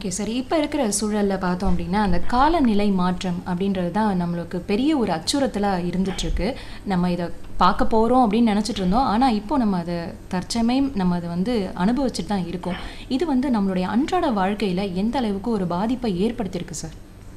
okay sir இப்போ இருக்கிற சூழலில் பார்த்தோம் அப்படின்னா அந்த காலநிலை மாற்றம் அப்படின்றது தான் நம்மளுக்கு பெரிய ஒரு அச்சுறுத்தலாக இருந்துகிட்ருக்கு நம்ம இதை பார்க்க போகிறோம் அப்படின்னு நினச்சிட்டு இருந்தோம் ஆனால் இப்போ நம்ம அதை தற்சமயம் நம்ம அதை வந்து அனுபவிச்சுட்டு தான் இருக்கோம் இது வந்து நம்மளுடைய அன்றாட வாழ்க்கையில் எந்த அளவுக்கு ஒரு பாதிப்பை ஏற்படுத்தியிருக்கு சார்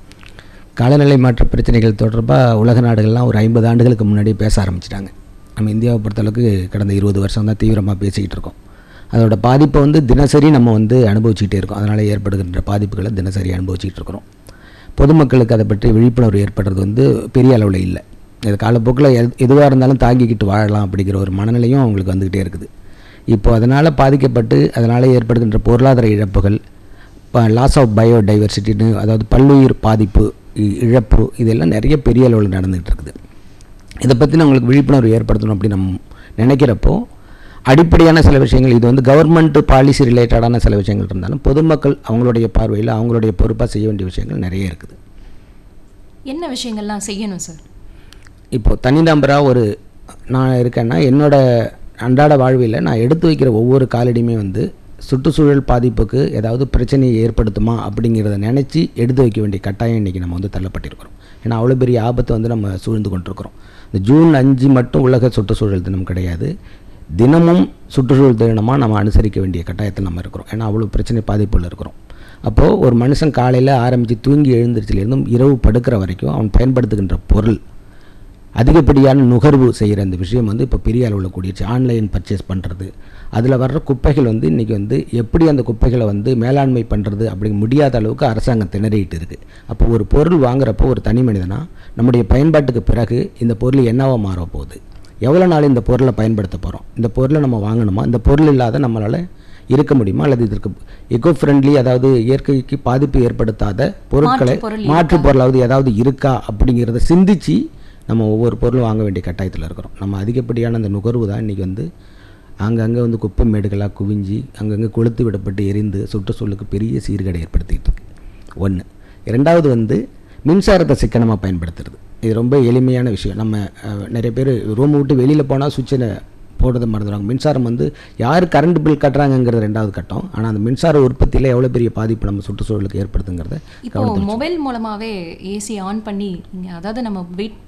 காலநிலை மாற்ற பிரச்சனைகள் தொடர்பாக உலக நாடுகள்லாம் ஒரு ஐம்பது ஆண்டுகளுக்கு முன்னாடி பேச ஆரம்பிச்சிட்டாங்க நம்ம இந்தியாவை பொறுத்தளவுக்கு கடந்த இருபது வருஷம் தான் தீவிரமாக பேசிக்கிட்டு இருக்கோம் அதோட பாதிப்பை வந்து தினசரி நம்ம வந்து அனுபவிச்சுக்கிட்டே இருக்கோம் அதனால் ஏற்படுகின்ற பாதிப்புகளை தினசரி அனுபவிச்சுக்கிட்டு இருக்கிறோம் பொதுமக்களுக்கு அதை பற்றி விழிப்புணர்வு ஏற்படுறது வந்து பெரிய அளவில் இல்லை இது காலப்போக்கில் எது எதுவாக இருந்தாலும் தாங்கிக்கிட்டு வாழலாம் அப்படிங்கிற ஒரு மனநிலையும் அவங்களுக்கு வந்துக்கிட்டே இருக்குது இப்போ அதனால் பாதிக்கப்பட்டு அதனால் ஏற்படுகின்ற பொருளாதார இழப்புகள் இப்போ லாஸ் ஆஃப் பயோடைவர்சிட்டின்னு அதாவது பல்லுயிர் பாதிப்பு இ- இழப்பு இதெல்லாம் நிறைய பெரிய அளவில் நடந்துகிட்டு இருக்குது இதை பற்றி நம்மளுக்கு விழிப்புணர்வு ஏற்படுத்தணும் அப்படின்னு நம்ம நினைக்கிறப்போ அடிப்படையான சில விஷயங்கள் இது வந்து கவர்மெண்ட் பாலிசி ரிலேட்டடான சில விஷயங்கள் இருந்தாலும் பொதுமக்கள் அவங்களுடைய பார்வையில் அவங்களுடைய பொறுப்பாக செய்ய வேண்டிய விஷயங்கள் நிறைய இருக்குது என்ன விஷயங்கள்லாம் செய்யணும் சார் இப்போ தனிநபராக ஒரு நான் இருக்கேன்னா என்னோட அன்றாட வாழ்வில் நான் எடுத்து வைக்கிற ஒவ்வொரு காலடியுமே வந்து சுற்றுச்சூழல் பாதிப்புக்கு ஏதாவது பிரச்சனையை ஏற்படுத்துமா அப்படிங்கிறத நினச்சி எடுத்து வைக்க வேண்டிய கட்டாயம் இன்றைக்கி நம்ம வந்து தள்ளப்பட்டிருக்கிறோம் ஏன்னா அவ்வளோ பெரிய ஆபத்தை வந்து நம்ம சூழ்ந்து கொண்டிருக்கிறோம் இந்த ஜூன் அஞ்சு மட்டும் உலக சுற்றுச்சூழல் தினம் கிடையாது தினமும் சுற்றுச்சூழல் தினமாக நம்ம அனுசரிக்க வேண்டிய கட்டாயத்தில் நம்ம இருக்கிறோம் ஏன்னா அவ்வளோ பிரச்சனை பாதிப்புள்ள இருக்கிறோம் அப்போது ஒரு மனுஷன் காலையில் ஆரம்பித்து தூங்கி எழுந்திரிச்சிலேருந்தும் இரவு படுக்கிற வரைக்கும் அவன் பயன்படுத்துகின்ற பொருள் அதிகப்படியான நுகர்வு செய்கிற இந்த விஷயம் வந்து இப்போ பெரிய அளவில் கூடிருச்சு ஆன்லைன் பர்ச்சேஸ் பண்ணுறது அதில் வர்ற குப்பைகள் வந்து இன்றைக்கி வந்து எப்படி அந்த குப்பைகளை வந்து மேலாண்மை பண்ணுறது அப்படி முடியாத அளவுக்கு அரசாங்கம் திணறிட்டு இருக்குது அப்போ ஒரு பொருள் வாங்குறப்போ ஒரு தனி மனிதனா நம்முடைய பயன்பாட்டுக்கு பிறகு இந்த பொருள் என்னவா மாற போகுது எவ்வளோ நாள் இந்த பொருளை பயன்படுத்த போகிறோம் இந்த பொருளை நம்ம வாங்கணுமா இந்த பொருள் இல்லாத நம்மளால் இருக்க முடியுமா அல்லது இதற்கு எக்கோ ஃப்ரெண்ட்லி அதாவது இயற்கைக்கு பாதிப்பு ஏற்படுத்தாத பொருட்களை மாற்றுப் பொருள் மாற்று பொருளாவது ஏதாவது இருக்கா அப்படிங்கிறத சிந்திச்சு நம்ம ஒவ்வொரு பொருளும் வாங்க வேண்டிய கட்டாயத்தில் இருக்கிறோம் நம்ம அதிகப்படியான அந்த நுகர்வு தான் இன்றைக்கி வந்து அங்கங்கே வந்து குப்பை மேடுகளாக குவிஞ்சு அங்கங்கே கொளுத்து விடப்பட்டு எரிந்து சுற்றுச்சூழலுக்கு பெரிய சீர்கேடை ஏற்படுத்திட்டு இருக்கு ஒன்று இரண்டாவது வந்து மின்சாரத்தை சிக்கனமாக பயன்படுத்துறது இது ரொம்ப எளிமையான விஷயம் நம்ம அஹ், நிறைய பேர் ரூம் விட்டு வெளியில் போனால் சுவிட்சை போடுறதை மறந்துடுவாங்க மின்சாரம் வந்து யார் கரண்ட் பில் கட்டுறாங்கங்கிறது ரெண்டாவது கட்டம் ஆனால் அந்த மின்சார உற்பத்தியில் எவ்வளோ பெரிய பாதிப்பு நம்ம சுற்றுச்சூழலுக்கு ஏற்படுத்துங்கிறத இப்போ மொபைல் மூலமாகவே ஏசி ஆன் பண்ணி இங்கே அதாவது நம்ம வீட்